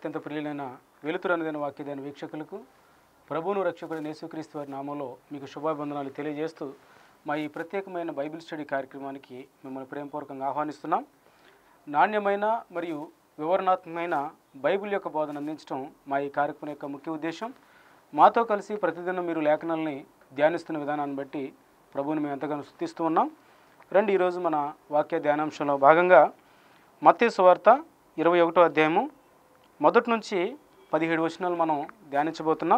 అత్యంత ప్రియులైన వెలుతురు అనేదైన వాక్యదైన వీక్షకులకు ప్రభువును రక్షకుడు యేసుక్రీస్తు వారి నామంలో మీకు శుభాభివందనాలు తెలియజేస్తూ మా ఈ ప్రత్యేకమైన బైబిల్ స్టడీ కార్యక్రమానికి మిమ్మల్ని ప్రేమపూర్వకంగా ఆహ్వానిస్తున్నాం నాణ్యమైన మరియు వివరణాత్మకమైన బైబిల్ యొక్క బోధన అందించడం మా ఈ కార్యక్రమం యొక్క ముఖ్య ఉద్దేశం మాతో కలిసి ప్రతిదినం మీరు లేఖనాలని ధ్యానిస్తున్న విధానాన్ని బట్టి ప్రభువుని మేము ఎంతగానో స్థుతిస్తూ ఉన్నాం రండి ఈరోజు మన వాక్య ధ్యానాంశంలో భాగంగా మత్తయి సువార్త ఇరవై ఒకటో అధ్యాయము మొదటి నుంచి పదిహేడు వచనాలు మనం ధ్యానించబోతున్నాం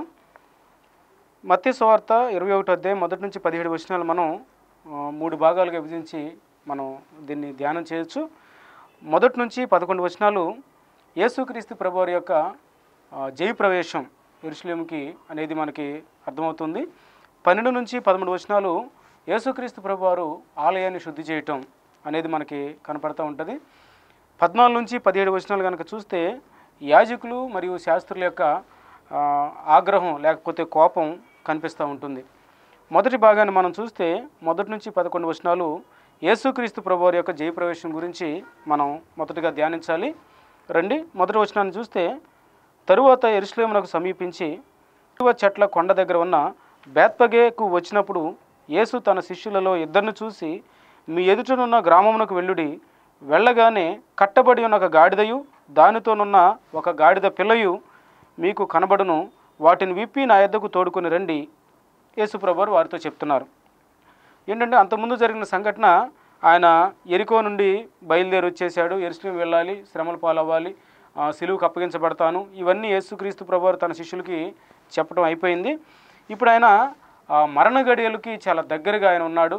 మత్తయి సువార్త ఇరవై ఒకటో అధ్యాయం మొదటి నుంచి పదిహేడు వచనాలు మనం ఆ, మూడు భాగాలుగా విభజించి మనం దీన్ని ధ్యానం చేయొచ్చు మొదటి నుంచి పదకొండు వచనాలు యేసుక్రీస్తు ప్రభువారి యొక్క ఆ, జయ ప్రవేశం ఎరుసలేంకి అనేది మనకి అర్థమవుతుంది పన్నెండు నుంచి పదమూడు వచనాలు యేసుక్రీస్తు ప్రభువారు ఆలయాన్ని శుద్ధి చేయటం అనేది మనకి కనపడతా ఉంటుంది పద్నాలుగు నుంచి పదిహేడు వచనాలు కనుక చూస్తే యాజకులు మరియు శాస్త్రుల యొక్క ఆ, ఆగ్రహం లేకపోతే కోపం కనిపిస్తూ ఉంటుంది మొదటి భాగాన్ని మనం చూస్తే మొదటి నుంచి పదకొండు వచనాలు యేసుక్రీస్తు ప్రభువారి యొక్క జయప్రవేశం గురించి మనం మొదటగా ధ్యానించాలి రండి మొదటి వచనాన్ని చూస్తే తరువాత ఎరుసలేమునకు సమీపించి ఇటువ చెట్ల కొండ దగ్గర ఉన్న బేత్పగేకు వచ్చినప్పుడు యేసు తన శిష్యులలో ఇద్దరిని చూసి మీ ఎదుటనున్న గ్రామమునకు వెళ్ళుడి వెళ్ళగానే కట్టబడి ఉన్న ఒక గాడిదయు దానితోనున్న ఒక గాడిద పిల్లయు మీకు కనబడును వాటిని విప్పి నా యొద్దకు తోడుకొని రండి యేసుప్రభువారు వారితో చెప్తున్నారు ఏంటంటే అంతకుముందు జరిగిన సంఘటన ఆయన ఎరికో నుండి బయలుదేరి వచ్చేసాడు ఎరుసలేం వెళ్ళాలి శ్రమల పాలవ్వాలి ఆ, సిలువుకు అప్పగించబడతాను ఇవన్నీ యేసుక్రీస్తు ప్రభువారు తన శిష్యులకి చెప్పడం అయిపోయింది ఇప్పుడు ఆయన ఆ, మరణ గడియలకి చాలా దగ్గరగా ఆయన ఉన్నాడు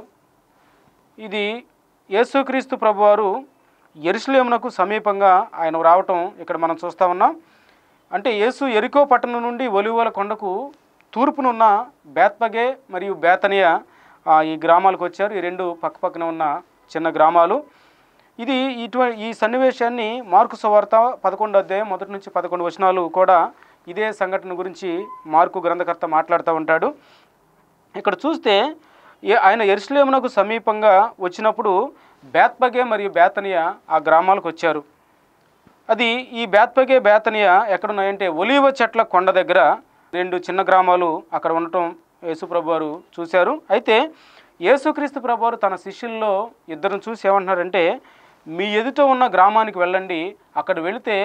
ఇది యేసుక్రీస్తు ప్రభువారు ఎరుసలేమునకు సమీపంగా ఆయన రావటం ఇక్కడ మనం చూస్తా ఉన్నాం అంటే యేసు ఎరికో పట్టణం నుండి ఒలివల కొండకు తూర్పునున్న బేత్పగే మరియు బేతనియా ఆ, ఈ గ్రామాలకు వచ్చారు ఈ రెండు పక్కపక్కన ఉన్న చిన్న గ్రామాలు ఇది ఇటువంటి ఈ సన్నివేశాన్ని మార్కు సువార్త పదకొండు అధ్యాయం మొదటి నుంచి పదకొండు వచనాలు కూడా ఇదే సంఘటన గురించి మార్కు గ్రంథకర్త మాట్లాడుతూ ఉంటాడు ఇక్కడ చూస్తే ఏ- ఆయన ఎరుసలేమునకు సమీపంగా వచ్చినప్పుడు బేత్పగే మరియు బేతనియా ఆ గ్రామాలకు వచ్చారు అది ఈ బేత్పగే బేతనియా ఎక్కడున్నాయంటే ఒలీవ చెట్ల కొండ దగ్గర రెండు చిన్న గ్రామాలు అక్కడ ఉండటం యేసుప్రభు వారు చూశారు అయితే యేసుక్రీస్తు ప్రభు వారు తన శిష్యుల్లో ఇద్దరిని చూసి ఏమంటున్నారంటే మీ ఎదుట ఉన్న గ్రామానికి వెళ్ళండి అక్కడ వెళితే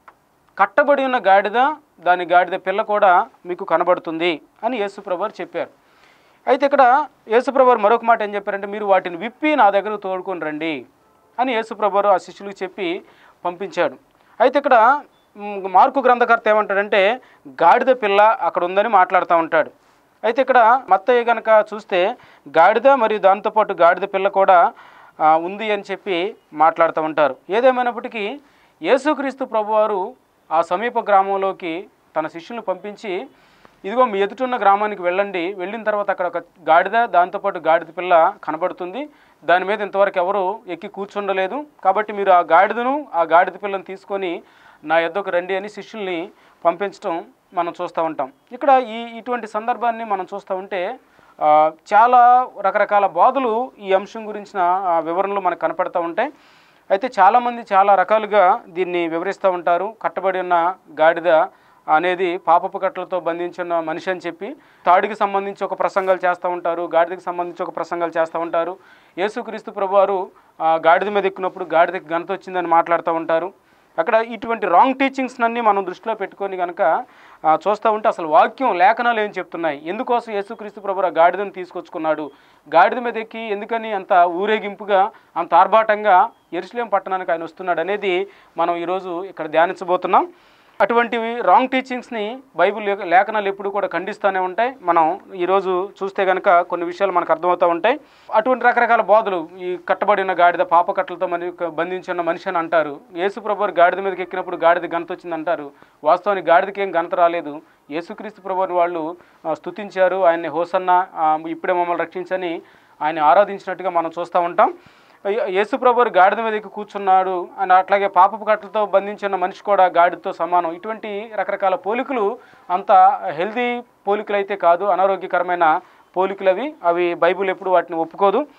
కట్టబడి ఉన్న గాడిద దాని గాడిద పిల్ల కూడా మీకు కనబడుతుంది అని యేసుప్రభు వారు చెప్పారు అయితే ఇక్కడ యేసుప్రభు వారు మరొక మాట ఏం చెప్పారంటే మీరు వాటిని విప్పి నా దగ్గరకు తోడుకొని రండి అని యేసుప్రభు వారు ఆ శిష్యులకు చెప్పి పంపించాడు అయితే ఇక్కడ మ్, మార్కు గ్రంథకర్త ఏమంటాడంటే గాడిద పిల్ల అక్కడ ఉందని మాట్లాడుతూ ఉంటాడు అయితే ఇక్కడ మత్తయ్య గనక చూస్తే గాడిద మరియు దాంతోపాటు గాడిద పిల్ల కూడా ఆ, ఉంది అని చెప్పి మాట్లాడుతూ ఉంటారు ఏదేమైనప్పటికీ యేసుక్రీస్తు ప్రభువారు ఆ సమీప గ్రామంలోకి తన శిష్యులను పంపించి ఇదిగో మీ ఎదుటున్న గ్రామానికి వెళ్ళండి వెళ్ళిన తర్వాత అక్కడ ఒక గాడిద దాంతోపాటు గాడిద పిల్ల కనబడుతుంది దాని మీద ఇంతవరకు ఎవరు ఎక్కి కూర్చుండలేదు కాబట్టి మీరు ఆ గాడిదను ఆ గాడిద పిల్లను తీసుకొని నా యొద్దకు రండి అని శిష్యుల్ని పంపించడం మనం చూస్తూ ఉంటాం ఇక్కడ ఈ ఇటువంటి సందర్భాన్ని మనం చూస్తూ ఉంటే ఆ, చాలా రకరకాల బాధలు ఈ అంశం గురించిన ఆ, వివరణలు మనకు కనపడతా ఉంటాయి అయితే చాలామంది చాలా రకాలుగా దీన్ని వివరిస్తూ ఉంటారు కట్టబడి ఉన్న గాడిద అనేది పాపపు కట్టలతో బంధించిన మనిషి అని చెప్పి తాడికి సంబంధించి ఒక ప్రసంగాలు చేస్తూ ఉంటారు గాడిదకి సంబంధించి ఒక ప్రసంగాలు చేస్తూ ఉంటారు యేసుక్రీస్తు ప్రభువారు ఆ, గాడిద మీద ఎక్కినప్పుడు గాడిదకి ఘనత వచ్చిందని మాట్లాడుతూ ఉంటారు అక్కడ ఇటువంటి రాంగ్ టీచింగ్స్ అన్ని మనం దృష్టిలో పెట్టుకొని కనుక ఆ, చూస్తూ ఉంటే అసలు వాక్యం లేఖనాలు ఏం చెప్తున్నాయి ఎందుకోసం యేసుక్రీస్తు ప్రభు ఆ గాడిదను తీసుకొచ్చుకున్నాడు గాడిద మీద ఎక్కి ఎందుకని అంత ఊరేగింపుగా అంత ఆర్భాటంగా ఎరుసలేం పట్టణానికి ఆయన వస్తున్నాడు అనేది మనం ఈరోజు ఇక్కడ ధ్యానించబోతున్నాం అటువంటివి రాంగ్ టీచింగ్స్ని బైబిల్ లేఖ- లేఖనాలు ఎప్పుడు కూడా ఖండిస్తూనే ఉంటాయి మనం ఈరోజు చూస్తే కనుక కొన్ని విషయాలు మనకు అర్థమవుతూ ఉంటాయి అటువంటి రకరకాల బోధలు ఈ కట్టబడిన గాడిద పాప కట్టలతో మరి బంధించిన మనిషి అని అంటారు యేసుప్రభు వారు గాడిద మీదకి ఎక్కినప్పుడు గాడిద ఘనత వచ్చింది అంటారు వాస్తవానికి గాడిదకి ఏం ఘనత రాలేదు యేసుక్రీస్తు ప్రభుని వాళ్ళు ఆ, స్తుతించారు ఆయన్ని హోసన్న ఆ, ఇప్పుడే మమ్మల్ని రక్షించని ఆయన ఆరాధించినట్టుగా మనం చూస్తూ ఉంటాం యేసుప్రభు వారు గాడిద మీద ఎక్కి కూర్చున్నాడు అని అట్లాగే పాపపు కట్టలతో బంధించిన మనిషి కూడా గాడిదతో సమానం ఇటువంటి రకరకాల పోలికలు అంత హెల్దీ పోలికలు అయితే కాదు అనారోగ్యకరమైన పోలికలు అవి అవి బైబిల్ ఎప్పుడు వాటిని ఒప్పుకోదు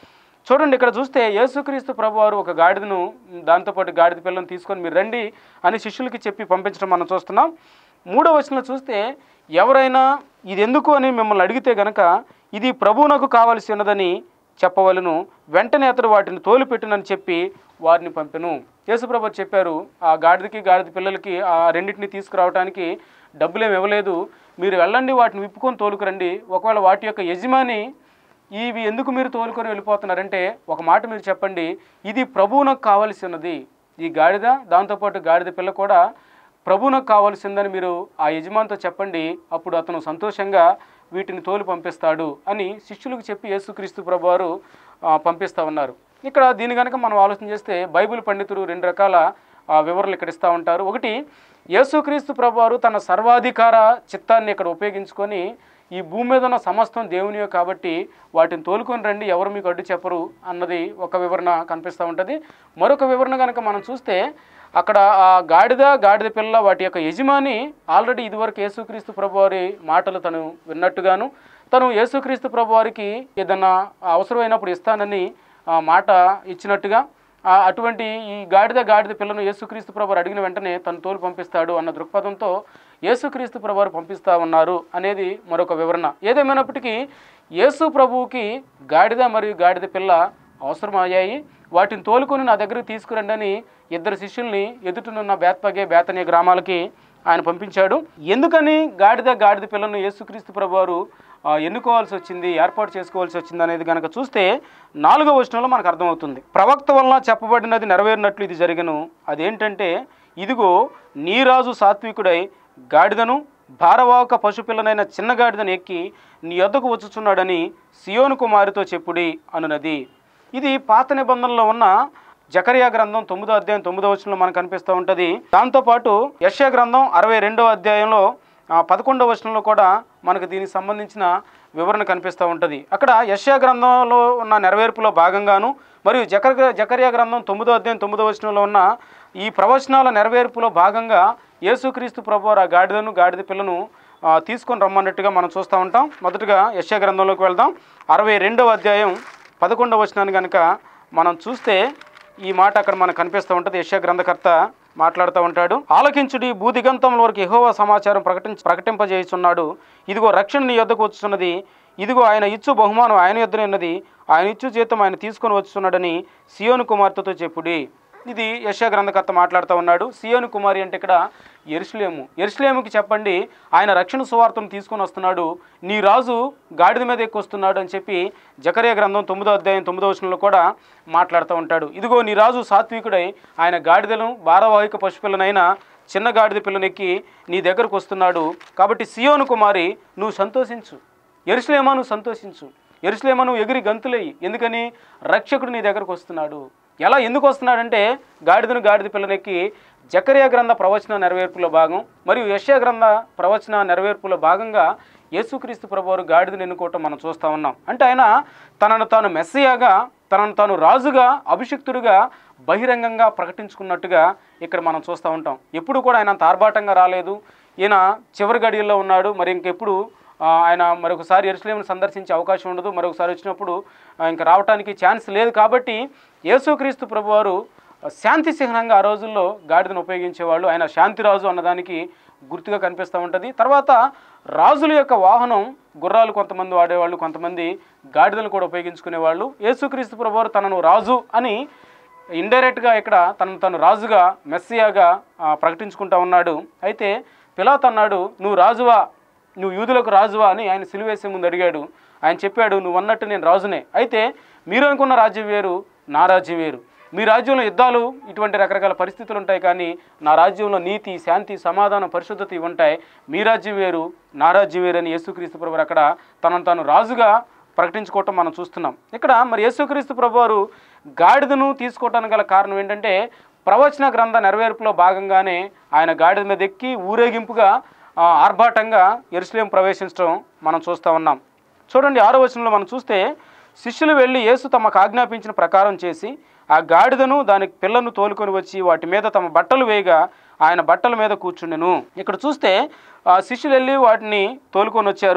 చూడండి ఇక్కడ చూస్తే యేసుక్రీస్తు ప్రభువారు ఒక గాడిదను దాంతోపాటు గాడిద పిల్లను తీసుకొని మీరు రండి అని శిష్యులకి చెప్పి పంపించడం మనం చూస్తున్నాం మూడో వచనంలో చూస్తే ఎవరైనా ఇది ఎందుకు అని మిమ్మల్ని అడిగితే గనక ఇది ప్రభువునకు కావలసి ఉన్నదని చెప్పవలను వెంటనే అతడు వాటిని తోలిపెట్టునని చెప్పి వారిని పంపెను యేసుప్రభు చెప్పారు ఆ గాడిదకి గాడిద పిల్లలకి ఆ రెండింటిని తీసుకురావడానికి డబ్బులేం ఇవ్వలేదు మీరు వెళ్ళండి వాటిని విప్పుకొని తోలుకురండి ఒకవేళ వాటి యొక్క యజమాని ఇవి ఎందుకు మీరు తోలుకొని వెళ్ళిపోతున్నారంటే ఒక మాట మీరు చెప్పండి ఇది ప్రభువునకు కావలసి ఉన్నది ఈ గాడిద దాంతోపాటు గాడిద పిల్ల కూడా ప్రభువునకు కావాల్సిందని మీరు ఆ యజమానితో చెప్పండి అప్పుడు అతను సంతోషంగా వీటిని తోలు పంపిస్తాడు అని శిష్యులకు చెప్పి యేసుక్రీస్తు ప్రభువారు ఆ, పంపిస్తా ఉన్నారు ఇక్కడ దీని కనుక మనం ఆలోచన చేస్తే బైబిల్ పండితులు రెండు రకాల ఆ, వివరణలు ఇక్కడ ఇస్తూ ఉంటారు ఒకటి యేసుక్రీస్తు ప్రభువారు తన సర్వాధికార చిత్తాన్ని ఇక్కడ ఉపయోగించుకొని ఈ భూమి మీద ఉన్న సమస్తం దేవునియే కాబట్టి వాటిని తోలుకొని రండి ఎవరు మీకు అడ్డు చెప్పరు అన్నది ఒక వివరణ కనిపిస్తూ ఉంటుంది మరొక వివరణ కనుక మనం చూస్తే అక్కడ ఆ గాడిద గాడిద పిల్ల వాటి యొక్క యజమాని ఆల్రెడీ ఇదివరకు యేసుక్రీస్తు ప్రభువారి మాటలు తను విన్నట్టుగాను తను యేసుక్రీస్తు ప్రభువారికి ఏదన్నా అవసరమైనప్పుడు ఇస్తానని ఆ మాట ఇచ్చినట్టుగా ఆ అటువంటి ఈ గాడిద గాడిద పిల్లను యేసుక్రీస్తు ప్రభువారు అడిగిన వెంటనే తను తోలు పంపిస్తాడు అన్న దృక్పథంతో యేసుక్రీస్తు ప్రభువారు పంపిస్తా ఉన్నారు అనేది మరొక వివరణ ఏదేమైనప్పటికీ యేసు ప్రభువుకి గాడిద మరియు గాడిద పిల్ల అవసరమయ్యాయి వాటిని తోలుకొని నా దగ్గరికి తీసుకురండి అని ఇద్దరు శిష్యుల్ని ఎదుటనున్న బేత్పగే బేతనే గ్రామాలకి ఆయన పంపించాడు ఎందుకని గాడిద గాడిద పిల్లను యేసుక్రీస్తు ప్రభువారు ఆ, ఎన్నుకోవాల్సి వచ్చింది ఏర్పాటు చేసుకోవాల్సి వచ్చింది అనేది కనుక చూస్తే నాలుగో వచనంలో మనకు అర్థమవుతుంది ప్రవక్త వలన చెప్పబడినది నెరవేరినట్లు ఇది జరిగను అదేంటంటే ఇదిగో నీరాజు సాత్వికుడై గాడిదను భారవాహక పశుపిల్లనైన చిన్న గాడిదను ఎక్కి నీ యొద్దకు వచ్చుచున్నాడని సియోను కుమారితో చెప్పుడి అనునది ఇది పాత నిబంధనలో ఉన్న జకరియా గ్రంథం తొమ్మిదో అధ్యాయం తొమ్మిదో వచనంలో మనకు కనిపిస్తూ ఉంటుంది దాంతోపాటు యశ్యా గ్రంథం అరవై రెండో అధ్యాయంలో ఆ, పదకొండవ వచనంలో కూడా మనకు దీనికి సంబంధించిన వివరణ కనిపిస్తూ ఉంటుంది అక్కడ యశ్యా గ్రంథంలో ఉన్న నెరవేర్పులో భాగంగాను మరియు జకర్ జకరియా గ్రంథం తొమ్మిదో అధ్యాయం తొమ్మిదో వచనంలో ఉన్న ఈ ప్రవచనాల నెరవేర్పులో భాగంగా యేసుక్రీస్తు ప్రభు ఆ గాడిదను గాడిద పిల్లను ఆ, తీసుకొని రమ్మన్నట్టుగా మనం చూస్తూ ఉంటాం మొదటగా యశ్యా గ్రంథంలోకి వెళ్దాం అరవై రెండవ అధ్యాయం పదకొండవ వచనాన్ని కనుక మనం చూస్తే ఈ మాట అక్కడ మనకు కనిపిస్తూ ఉంటుంది యశ్యా గ్రంథకర్త మాట్లాడుతూ ఉంటాడు ఆలకించుడి భూదిగంతముల వరకు యెహోవా సమాచారం ప్రకటించి ప్రకటింపజేయుచున్నాడు ఇదిగో రక్షణ నీ యొద్దకు వచ్చున్నది ఇదిగో ఆయన ఇచ్చు బహుమానం ఆయన యొద్దనే ఉన్నది ఆయన ఇచ్చు జీతం ఆయన తీసుకొని వచ్చున్నాడని సియోను కుమార్తెతో చెప్పుడి ఇది యశా గ్రంథకర్త మాట్లాడుతూ ఉన్నాడు సియోను కుమారి అంటే ఇక్కడ ఎరుసలేము ఎరుసలేముకి చెప్పండి ఆయన రక్షణ సువార్తను తీసుకొని వస్తున్నాడు నీ రాజు గాడిద మీద ఎక్కువస్తున్నాడు అని చెప్పి జకరియా గ్రంథం తొమ్మిదో అధ్యాయం తొమ్మిదో వచనంలో కూడా మాట్లాడుతూ ఉంటాడు ఇదిగో నీ రాజు సాత్వికుడై ఆయన గాడిదలను భారవాహిక పశుపిల్లనైన చిన్న గాడిద పిల్లనెక్కి నీ దగ్గరకు వస్తున్నాడు కాబట్టి సియోను కుమారి నువ్వు సంతోషించు ఎరుసలేమా నువ్వు సంతోషించు ఎరుసలేమా నువ్వు ఎగిరి గంతులేయి ఎందుకని రక్షకుడు నీ దగ్గరకు వస్తున్నాడు ఎలా ఎందుకు వస్తున్నాడంటే గాడిదను గాడిద పిల్లనెక్కి జకరియా గ్రంథ ప్రవచన నెరవేర్పులో భాగం మరియు యశ్యా గ్రంథ ప్రవచన నెరవేర్పులో భాగంగా యేసుక్రీస్తు ప్రభువారు గాడిదను ఎన్నుకోవటం మనం చూస్తూ ఉన్నాం అంటే ఆయన తనను తాను మెస్సియాగా తనను తాను రాజుగా అభిషిక్తుడిగా బహిరంగంగా ప్రకటించుకున్నట్టుగా ఇక్కడ మనం చూస్తూ ఉంటాం ఎప్పుడు కూడా ఆయన అంత ఆర్భాటంగా రాలేదు ఈయన చివరి గడియల్లో ఉన్నాడు మరి ఇంకెప్పుడు ఆ, ఆయన మరొకసారి ఎరుసలేమును సందర్శించే అవకాశం ఉండదు మరొకసారి వచ్చినప్పుడు ఆ, ఇంకా రావడానికి ఛాన్స్ లేదు కాబట్టి యేసుక్రీస్తు ప్రభువారు శాంతి చిహ్నంగా ఆ రోజుల్లో గాడిదను ఉపయోగించేవాళ్ళు ఆయన శాంతిరాజు అన్నదానికి గుర్తుగా కనిపిస్తూ ఉంటుంది తర్వాత రాజుల యొక్క వాహనం గుర్రాలు కొంతమంది వాడేవాళ్ళు కొంతమంది గాడిదలు కూడా ఉపయోగించుకునేవాళ్ళు యేసుక్రీస్తు ప్రభువారు తనను రాజు అని ఇండైరెక్ట్గా ఇక్కడ తనను తను రాజుగా మెస్సియాగా ఆ, ప్రకటించుకుంటా ఉన్నాడు అయితే పిలాత్ అన్నాడు నువ్వు రాజువా నువ్వు యూదులకు రాజువా అని ఆయన సిలువేసే ముందు అడిగాడు ఆయన చెప్పాడు నువ్వు అన్నట్టు నేను రాజునే అయితే మీరు అనుకున్న రాజ్యం వేరు నా రాజ్యం వేరు మీ రాజ్యంలో యుద్ధాలు ఇటువంటి రకరకాల పరిస్థితులు ఉంటాయి కానీ నా రాజ్యంలో నీతి శాంతి సమాధానం పరిశుద్ధత ఇవి ఉంటాయి మీ రాజ్యం వేరు నా రాజ్యం వేరు అని యేసుక్రీస్తు ప్రభు అక్కడ తనను తాను రాజుగా ప్రకటించుకోవటం మనం చూస్తున్నాం ఇక్కడ మరి యేసుక్రీస్తు ప్రభువారు గాడిదను తీసుకోవటానికి గల కారణం ఏంటంటే ప్రవచన గ్రంథ నెరవేర్పులో భాగంగానే ఆయన గాడిద మీద ఎక్కి ఊరేగింపుగా ఆ, ఆర్భాటంగా ఎరుసలేం ప్రవేశించడం మనం చూస్తూ ఉన్నాం చూడండి ఆరో వచనంలో మనం చూస్తే శిష్యులు వెళ్ళి యేసు తమకు ఆజ్ఞాపించిన ప్రకారం చేసి ఆ గాడిదను దాని పిల్లను తోలుకొని వచ్చి వాటి మీద తమ బట్టలు వేయగా ఆయన బట్టల మీద కూర్చుండెను ఇక్కడ చూస్తే ఆ శిష్యులు వెళ్ళి వాటిని తోలుకొని వచ్చారు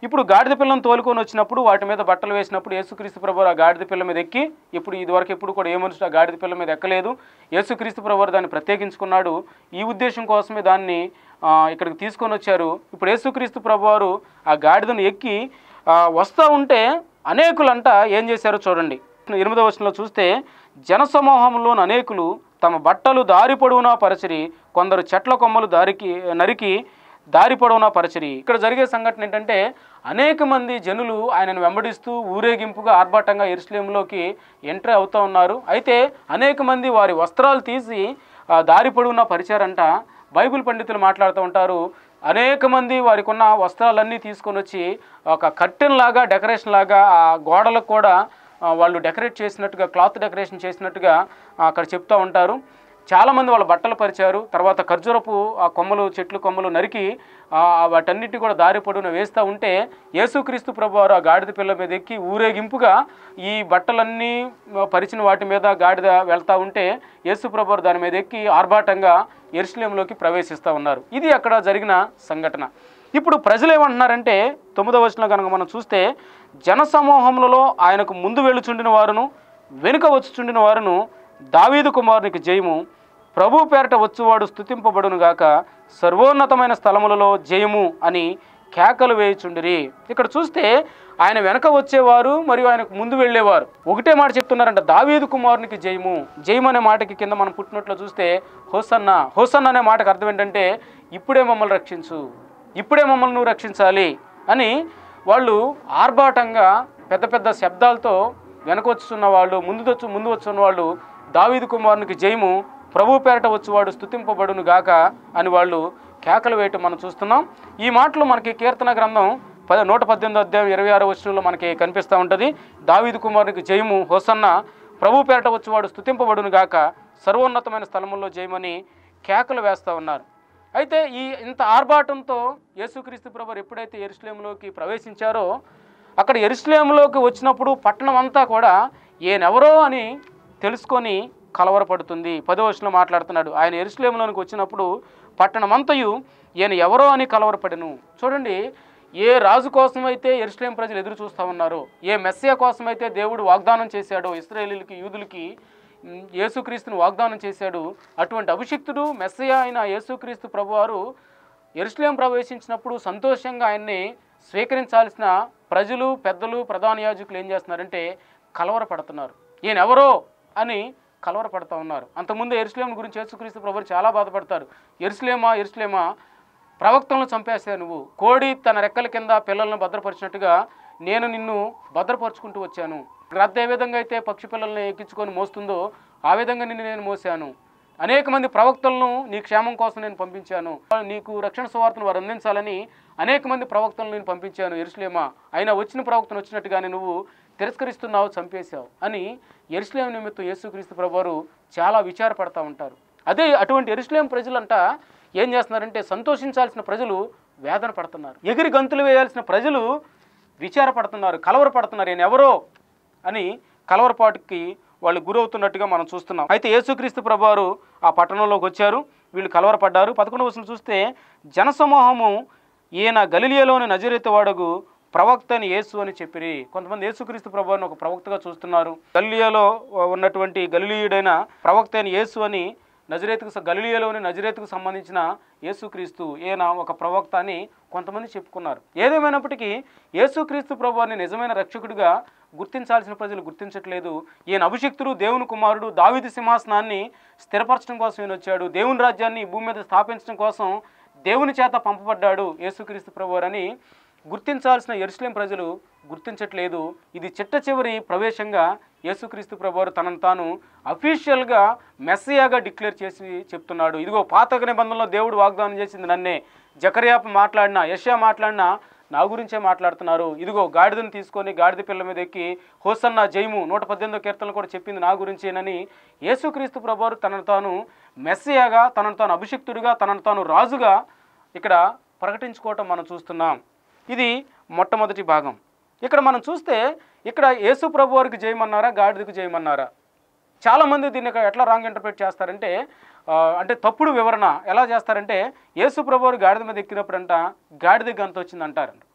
ఇప్పుడు గాడిద పిల్లను తోలుకొని వచ్చినప్పుడు వాటి మీద బట్టలు వేసినప్పుడు యేసుక్రీస్తు ప్రభు ఆ గాడిద పిల్ల మీద ఎక్కి ఇప్పుడు ఇదివరకు ఎప్పుడు కూడా ఏ మనుషుడు ఆ గాడిద పిల్ల మీద ఎక్కలేదు యేసుక్రీస్తు ప్రభు దాన్ని ప్రత్యేకించుకున్నాడు ఈ ఉద్దేశం కోసమే దాన్ని ఆ, ఇక్కడికి తీసుకొని వచ్చారు ఇప్పుడు యేసుక్రీస్తు ప్రభు వారు ఆ గాడిదను ఎక్కి ఆ, వస్తూ ఉంటే అనేకులంట ఏం చేశారో చూడండి ఎనిమిదవ వచనంలో చూస్తే జనసమూహంలోని అనేకులు తమ బట్టలు దారి పొడవునా పరచిరి కొందరు చెట్ల కొమ్మలు దారికి నరికి దారి పొడవునా పరచిరి ఇక్కడ జరిగే సంఘటన ఏంటంటే అనేక మంది జనులు ఆయనను వెంబడిస్తూ ఊరేగింపుగా ఆర్భాటంగా ఎరుసలేంలోకి ఎంట్రీ అవుతూ ఉన్నారు అయితే అనేక మంది వారి వస్త్రాలు తీసి ఆ, దారి పొడవునా పరిచారంట బైబిల్ పండితులు మాట్లాడుతూ ఉంటారు అనేక మంది వారికి ఉన్న వస్త్రాలన్నీ తీసుకొని వచ్చి ఒక కర్టెన్ లాగా డెకరేషన్ లాగా ఆ గోడలకు కూడా ఆ, వాళ్ళు డెకరేట్ చేసినట్టుగా క్లాత్ డెకరేషన్ చేసినట్టుగా ఆ, అక్కడ చెప్తూ ఉంటారు చాలామంది వాళ్ళ బట్టలు పరిచారు తర్వాత ఖర్జూరపు ఆ కొమ్మలు చెట్లు కొమ్మలు నరికి ఆ, వాటన్నిటిని కూడా దారి పొడవున వేస్తూ ఉంటే యేసుక్రీస్తు ప్రభు వారు ఆ గాడిద పిల్ల మీద ఎక్కి ఊరేగింపుగా ఈ బట్టలన్నీ ఆ, పరిచిన వాటి మీద గాడిద వెళ్తూ ఉంటే యేసు ప్రభు వారు దాని మీద ఎక్కి ఆర్భాటంగా ఎరుసలేంలోకి ప్రవేశిస్తూ ఉన్నారు ఇది అక్కడ జరిగిన సంఘటన ఇప్పుడు ప్రజలు ఏమంటున్నారంటే తొమ్మిదవ వచనం కనుక మనం చూస్తే జనసమూహములలో ఆయనకు ముందు వెళ్ళుచుండిన వారును వెనుక వచ్చుచుండిన వారును దావీదు కుమారునికి జయము ప్రభు పేరట వచ్చువాడు స్థుతింపబడును గాక సర్వోన్నతమైన స్థలములలో జయము అని కేకలు వేయుచుండిరి ఇక్కడ చూస్తే ఆయన వెనక వచ్చేవారు మరియు ఆయనకు ముందు వెళ్ళేవారు ఒకటే మాట చెప్తున్నారంట దావీదు కుమారునికి జయము జయము అనే మాటకి కింద మనం పుట్టినట్లు చూస్తే హోసన్న హోసన్న అనే మాటకు అర్థం ఏంటంటే ఇప్పుడే మమ్మల్ని రక్షించు ఇప్పుడే మమ్మల్ని నువ్వు రక్షించాలి అని వాళ్ళు ఆర్భాటంగా పెద్ద పెద్ద శబ్దాలతో వెనక వచ్చున్న వాళ్ళు ముందు వచ్చి ముందు వచ్చున్న వాళ్ళు దావీదు కుమారునికి జయము ప్రభు పేరట వచ్చేవాడు స్థుతింపబడును గాక అని వాళ్ళు కేకలు వేయటం మనం చూస్తున్నాం ఈ మాటలు మనకి కీర్తన గ్రంథం పద నూట పద్దెనిమిది అధ్యాయం ఇరవై ఆరో వచనంలో మనకి కనిపిస్తూ ఉంటుంది దావీదు కుమారునికి జయము హోసన్న ప్రభు పేరట వచ్చేవాడు స్థుతింపబడును గాక సర్వోన్నతమైన స్థలముల్లో జయమని కేకలు వేస్తూ ఉన్నారు అయితే ఈ ఇంత ఆర్భాటంతో యేసుక్రీస్తు ప్రభు ఎప్పుడైతే ఎరుసలేంలోకి ప్రవేశించారో అక్కడ ఎరుసలేంలోకి వచ్చినప్పుడు పట్టణం అంతా కూడా ఈయనెవరో అని తెలుసుకొని కలవరపడుతుంది పదో వచనంలో మాట్లాడుతున్నాడు ఆయన ఎరుసలేంలోనికి వచ్చినప్పుడు పట్టణమంతయు ఈయన ఎవరో అని కలవరపడెను చూడండి ఏ రాజు కోసమైతే ఎరుసలేం ప్రజలు ఎదురు చూస్తూ ఉన్నారో ఏ మెస్సియా కోసమైతే దేవుడు వాగ్దానం చేశాడో ఇస్రాయేలీలకి యూదులకి ఉమ్, యేసుక్రీస్తుని వాగ్దానం చేశాడు అటువంటి అభిషిక్తుడు మెస్సయ అయిన యేసుక్రీస్తు ప్రభువారు ఎరుసలేం ప్రవేశించినప్పుడు సంతోషంగా ఆయన్ని స్వీకరించాల్సిన ప్రజలు పెద్దలు ప్రధాన యాజకులు ఏం చేస్తున్నారంటే కలవరపడుతున్నారు ఈయన ఎవరో అని కలవరపడుతూ ఉన్నారు అంతకుముందు ఎరుసలేం గురించి యేసుక్రీస్తు ప్రభువారు చాలా బాధపడతారు ఎరుసలేమా ఎరుసలేమా ప్రవక్తలను చంపేసా నువ్వు కోడి తన రెక్కల కింద పిల్లలను భద్రపరిచినట్టుగా నేను నిన్ను భద్రపరుచుకుంటూ వచ్చాను గ్రద్ద ఏ విధంగా అయితే పక్షి పిల్లల్ని ఎక్కించుకొని మోస్తుందో ఆ విధంగా నిన్ను నేను మోసాను అనేక మంది ప్రవక్తలను నీ క్షేమం కోసం నేను పంపించాను నీకు రక్షణ సువార్తను వారు అందించాలని అనేక మంది ప్రవక్తలను నేను పంపించాను ఎరుసలేమా అయినా వచ్చిన ప్రవక్తను వచ్చినట్టుగానే నువ్వు తిరస్కరిస్తున్నావు చంపేశావు అని ఎరుసలేం నిమిత్తం యేసుక్రీస్తు ప్రభువారు చాలా విచారపడతా ఉంటారు అదే అటువంటి ఎరుసలేం ప్రజలంట ఏం చేస్తున్నారంటే సంతోషించాల్సిన ప్రజలు వేదన పడుతున్నారు ఎగిరి గంతులు వేయాల్సిన ప్రజలు విచారపడుతున్నారు కలవరపడుతున్నారు ఈయన ఎవరో అని కలవరపాటుకి వాళ్ళు గురవుతున్నట్టుగా మనం చూస్తున్నాం అయితే యేసుక్రీస్తు ప్రభువారు ఆ పట్టణంలోకి వచ్చారు వీళ్ళు కలవరపడ్డారు పదకొండవ వచనం చూస్తే జనసమూహము ఈయన గలిలియలోని నజరేతు వాడగు ప్రవక్త అని యేసు అని చెప్పిరి కొంతమంది యేసుక్రీస్తు ప్రభువారిని ఒక ప్రవక్తగా చూస్తున్నారు గలిలియలో ఉన్నటువంటి గలిలీయుడైన ప్రవక్త అని యేసు అని నజరేతుకు స- గలిలియలోని నజరేతుకు సంబంధించిన యేసుక్రీస్తు ఈయన ఒక ప్రవక్త అని కొంతమంది చెప్పుకున్నారు ఏదేమైనప్పటికీ యేసుక్రీస్తు ప్రభువారిని నిజమైన రక్షకుడిగా గుర్తించాల్సిన ప్రజలు గుర్తించట్లేదు ఈయన అభిషిక్తుడు దేవుని కుమారుడు దావిది సింహాసనాన్ని స్థిరపరచడం కోసం ఈయన వచ్చాడు దేవుని రాజ్యాన్ని ఈ భూమి మీద స్థాపించడం కోసం దేవుని చేత పంపబడ్డాడు యేసుక్రీస్తు ప్రభువారని గుర్తించాల్సిన ఎరుసలేం ప్రజలు గుర్తించట్లేదు ఇది చిట్ట చివరి ప్రవేశంగా యేసుక్రీస్తు ప్రభువారు తనను తాను అఫీషియల్గా మెస్సియాగా డిక్లేర్ చేసి చెప్తున్నాడు ఇదిగో పాత నిబంధనలో దేవుడు వాగ్దానం చేసింది నన్నే జకర్యాప మాట్లాడినా యష్యా మాట్లాడినా నా గురించే మాట్లాడుతున్నారు ఇదిగో గాడిదను తీసుకొని గాడిద పిల్ల మీద ఎక్కి హోసన్న జైము నూట పద్దెనిమిదో కీర్తనలు కూడా చెప్పింది నా గురించేనని యేసుక్రీస్తు ప్రభువారు తనను తాను మెస్సియాగా తనను తాను అభిషిక్తుడిగా తనను తాను రాజుగా ఇక్కడ ప్రకటించుకోవటం మనం చూస్తున్నాం ఇది మొట్టమొదటి భాగం ఇక్కడ మనం చూస్తే ఇక్కడ యేసు ప్రభు వారికి జయమన్నారా గాడిదకు జయమన్నారా చాలామంది దీన్ని ఇక్కడ ఎట్లా రాంగ్ ఇంటర్ప్రిట్ చేస్తారంటే ఆ, అంటే తప్పుడు వివరణ ఎలా చేస్తారంటే యేసు ప్రభు వారు గాడిద మీద ఎక్కినప్పుడంట గాడిద గంత వచ్చింది అంటారంట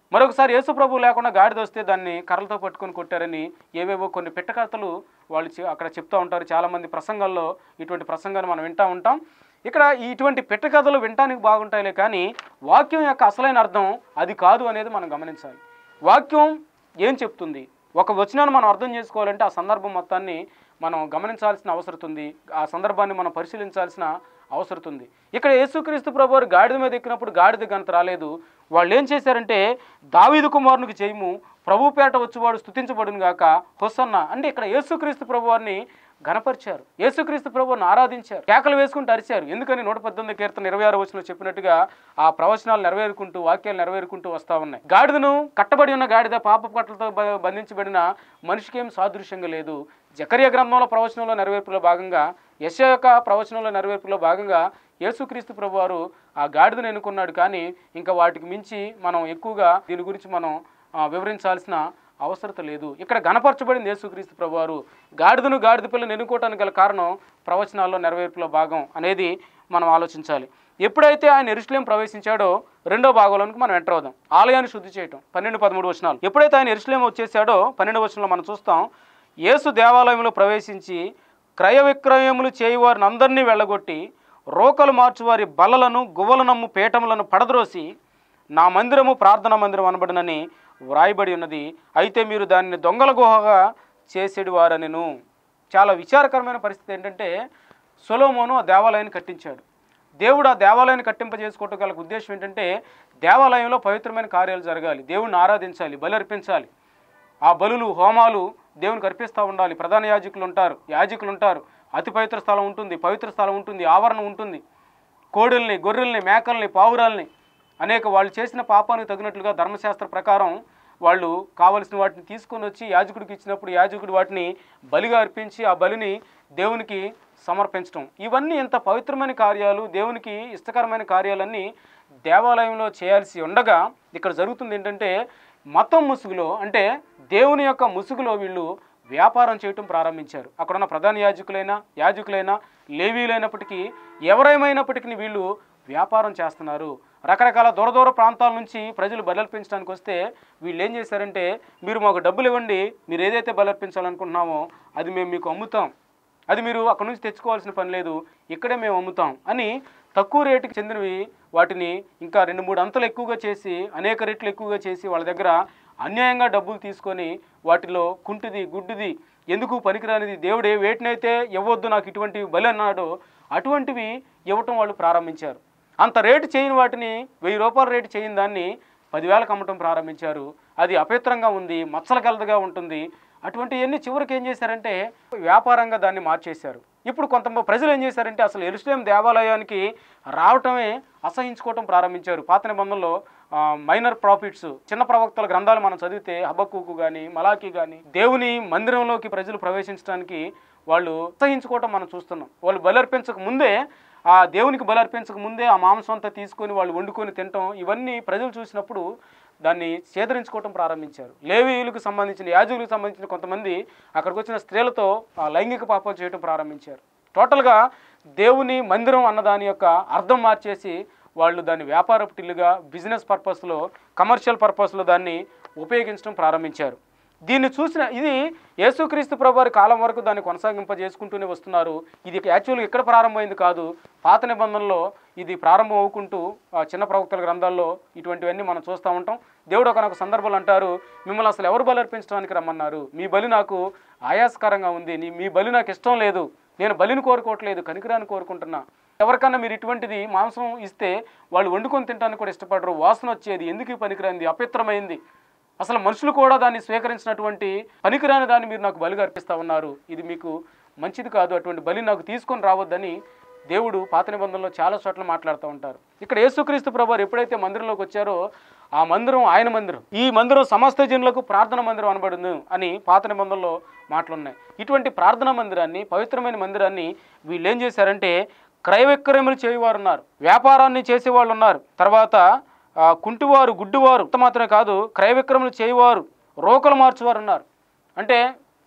మరొకసారి యేసు ప్రభు లేకుండా గాడిద వస్తే దాన్ని కర్రలతో పట్టుకొని కొట్టారని ఏవేవో కొన్ని పెట్టకథలు వాళ్ళు చె- అక్కడ చెప్తూ ఉంటారు చాలామంది ప్రసంగాల్లో ఇటువంటి ప్రసంగాన్ని మనం వింటూ ఉంటాం ఇక్కడ ఇటువంటి పెట్టకథలు వినటానికి బాగుంటాయిలే కానీ వాక్యం యొక్క అసలైన అర్థం అది కాదు అనేది మనం గమనించాలి వాక్యం ఏం చెప్తుంది ఒక వచనాన్ని మనం అర్థం చేసుకోవాలంటే ఆ సందర్భం మొత్తాన్ని మనం గమనించాల్సిన అవసరం ఉంది ఆ సందర్భాన్ని మనం పరిశీలించాల్సిన అవసరం ఉంది ఇక్కడ యేసుక్రీస్తు ప్రభు వారు గాడిద మీద ఎక్కినప్పుడు గాడిద గంత రాలేదు వాళ్ళు ఏం చేశారంటే దావీదు కుమారునికి చేయము ప్రభు పేట వచ్చేవాడు స్థుతించబడును గాక హొసన్న అంటే ఇక్కడ యేసుక్రీస్తు ప్రభు వారిని ఘనపరిచారు యేసుక్రీస్తు ప్రభువుని ఆరాధించారు కేకలు వేసుకుంటూ అరిచారు ఎందుకని నూట పద్దెనిమిది కీర్తన ఇరవై ఆరు వచ్చిన చెప్పినట్టుగా ఆ ప్రవచనాలు నెరవేరుకుంటూ వాక్యాలు నెరవేరుకుంటూ వస్తూ ఉన్నాయి గాడిదను కట్టబడి ఉన్న గాడిద పాప కట్టలతో బ- బంధించబడిన మనిషికి ఏం సాదృశ్యంగా లేదు జకర్య గ్రంథంలో ప్రవచనంలో నెరవేర్పులో భాగంగా యశ యొక్క ప్రవచనంలో నెరవేర్పులో భాగంగా యేసుక్రీస్తు ప్రభువారు ఆ గాడిదను ఎన్నుకున్నాడు కానీ ఇంకా వాటికి మించి మనం ఎక్కువగా దీని గురించి మనం ఆ, వివరించాల్సిన అవసరత లేదు ఇక్కడ గణపరచబడింది యేసుక్రీస్తు ప్రభువారు గాడిదను గాడిద పిల్లను ఎన్నుకోవటానికి గల కారణం ప్రవచనాల్లో నెరవేర్పులో భాగం అనేది మనం ఆలోచించాలి ఎప్పుడైతే ఆయన ఎరుసలేం ప్రవేశించాడో రెండో భాగంలోనికి మనం ఎంటర్ అవుదాం ఆలయాన్ని శుద్ధి చేయటం పన్నెండు పదమూడు వచనాలు ఎప్పుడైతే ఆయన ఎరుసలేం వచ్చేసాడో పన్నెండు వచనంలో మనం చూస్తాం యేసు దేవాలయంలో ప్రవేశించి క్రయ విక్రయములు చేయువారిని అందరినీ వెళ్ళగొట్టి రోకలు మార్చువారి బల్లలను గువ్వలనమ్ము పీఠములను పడద్రోసి నా మందిరము ప్రార్థనా మందిరం అనబడినని వ్రాయబడి ఉన్నది అయితే మీరు దానిని దొంగల గుహగా చేసేడు వారనెను చాలా విచారకరమైన పరిస్థితి ఏంటంటే సొలోమోను ఆ దేవాలయాన్ని కట్టించాడు దేవుడు ఆ దేవాలయాన్ని కట్టింపజేసుకోవటం గల ఉద్దేశం ఏంటంటే దేవాలయంలో పవిత్రమైన కార్యాలు జరగాలి దేవుణ్ణి ఆరాధించాలి బలి అర్పించాలి ఆ బలులు హోమాలు దేవునికి అర్పిస్తూ ఉండాలి ప్రధాన యాజకులు ఉంటారు యాజకులు ఉంటారు అతి పవిత్ర స్థలం ఉంటుంది పవిత్ర స్థలం ఉంటుంది ఆవరణ ఉంటుంది కోడెల్ని గొర్రెల్ని మేకల్ని పావురాల్ని అనేక వాళ్ళు చేసిన పాపానికి తగినట్లుగా ధర్మశాస్త్ర ప్రకారం వాళ్ళు కావలసిన వాటిని తీసుకొని వచ్చి యాజకుడికి ఇచ్చినప్పుడు యాజకుడు వాటిని బలిగా అర్పించి ఆ బలిని దేవునికి సమర్పించడం ఇవన్నీ ఇంత పవిత్రమైన కార్యాలు దేవునికి ఇష్టకరమైన కార్యాలన్నీ దేవాలయంలో చేయాల్సి ఉండగా ఇక్కడ జరుగుతుంది ఏంటంటే మతం ముసుగులో అంటే దేవుని యొక్క ముసుగులో వీళ్ళు వ్యాపారం చేయటం ప్రారంభించారు అక్కడున్న ప్రధాన యాజకులైనా యాజకులైనా లేవీలైనప్పటికీ ఎవరేమైనప్పటికీ వీళ్ళు వ్యాపారం చేస్తున్నారు రకరకాల దూర దూర ప్రాంతాల నుంచి ప్రజలు బలర్పించడానికి వస్తే వీళ్ళు ఏం చేశారంటే మీరు మాకు డబ్బులు ఇవ్వండి మీరు ఏదైతే బలర్పించాలనుకుంటున్నామో అది మేము మీకు అమ్ముతాం అది మీరు అక్కడ నుంచి తెచ్చుకోవాల్సిన పని లేదు ఇక్కడే మేము అమ్ముతాం అని తక్కువ రేటుకి చెందినవి వాటిని ఇంకా రెండు మూడు అంతలు ఎక్కువగా చేసి అనేక రెట్లు ఎక్కువగా చేసి వాళ్ళ దగ్గర అన్యాయంగా డబ్బులు తీసుకొని వాటిలో కుంటిది గుడ్డిది ఎందుకు పనికిరానిది దేవుడే వేటినైతే ఇవ్వద్దు నాకు ఇటువంటి బలి అన్నాడో అటువంటివి ఇవ్వటం వాళ్ళు ప్రారంభించారు అంత రేటు చేయని వాటిని వెయ్యి రూపాయల రేటు చేయని దాన్ని పదివేలకు అమ్మటం ప్రారంభించారు అది అపవిత్రంగా ఉంది మచ్చల కలదుగా ఉంటుంది అటువంటివన్నీ చివరికి ఏం చేశారంటే వ్యాపారంగా దాన్ని మార్చేశారు ఇప్పుడు కొంత ప్రజలు ఏం చేశారంటే అసలు ఎరుసలేం దేవాలయానికి రావటమే అసహించుకోవటం ప్రారంభించారు పాత నిబంధనలో ఆ, మైనర్ ప్రాఫిట్స్ చిన్న ప్రవక్తల గ్రంథాలు మనం చదివితే హబక్కుకు కానీ మలాకి కానీ దేవుని మందిరంలోకి ప్రజలు ప్రవేశించడానికి వాళ్ళు అసహించుకోవటం మనం చూస్తున్నాం వాళ్ళు బలర్పించక ముందే ఆ దేవునికి బలర్పించక ముందే ఆ మాంసం అంతా తీసుకొని వాళ్ళు వండుకొని తినటం ఇవన్నీ ప్రజలు చూసినప్పుడు దాన్ని సేదరించుకోవటం ప్రారంభించారు లేవీయులకు సంబంధించిన యాజకులకు సంబంధించిన కొంతమంది అక్కడికి వచ్చిన స్త్రీలతో ఆ లైంగిక పాపాలు చేయటం ప్రారంభించారు టోటల్గా దేవుని మందిరం అన్న దాని యొక్క అర్థం మార్చేసి వాళ్ళు దాన్ని వ్యాపార టిల్లుగా బిజినెస్ పర్పస్లో కమర్షియల్ పర్పస్లో దాన్ని ఉపయోగించడం ప్రారంభించారు దీన్ని చూసిన ఇది యేసుక్రీస్తు ప్రభువారి కాలం వరకు దాన్ని కొనసాగింపజేసుకుంటూనే వస్తున్నారు ఇది యాక్చువల్గా ఎక్కడ ప్రారంభమైంది కాదు పాత నిబంధనలో ఇది ప్రారంభం అవుకుంటూ ఆ చిన్న ప్రవక్తల గ్రంథాల్లో ఇటువంటివన్నీ మనం చూస్తూ ఉంటాం దేవుడు ఒకనొక సందర్భాలు అంటారు మిమ్మల్ని అసలు ఎవరు బలి అర్పించడానికి రమ్మన్నారు మీ బలి నాకు ఆయాస్కరంగా ఉంది నీ మీ బలి నాకు ఇష్టం లేదు నేను బలిని కోరుకోవట్లేదు కనికరాన్ని కోరుకుంటున్నా ఎవరికన్నా మీరు ఇటువంటిది మాంసం ఇస్తే వాళ్ళు వండుకొని తినడానికి కూడా ఇష్టపడరు వాసన వచ్చేది ఎందుకు ఈ పనికిరాంది అపిత్రమైంది అసలు మనుషులు కూడా దాన్ని స్వీకరించినటువంటి పనికిరాని దాన్ని మీరు నాకు బలిగా అర్పిస్తా ఉన్నారు ఇది మీకు మంచిది కాదు అటువంటి బలి నాకు తీసుకొని రావద్దని దేవుడు పాత నిబంధనలో చాలా చోట్ల మాట్లాడుతూ ఉంటారు ఇక్కడ యేసుక్రీస్తు ప్రభు ఎప్పుడైతే మందిరంలోకి వచ్చారో ఆ మందిరం ఆయన మందిరం ఈ మందిరం సమస్త జనులకు ప్రార్థన మందిరం అనబడింది అని పాత నిబంధనలో మాటలున్నాయి ఇటువంటి ప్రార్థనా మందిరాన్ని పవిత్రమైన మందిరాన్ని వీళ్ళు ఏం చేశారంటే క్రయ విక్రయములు చేయవారు ఉన్నారు వ్యాపారాన్ని చేసేవాళ్ళు ఉన్నారు తర్వాత ఆ, కుంటివారు గుడ్డివారు ఇంత మాత్రమే కాదు క్రయ విక్రయములు చేయవారు రోకలు మార్చువారు ఉన్నారు అంటే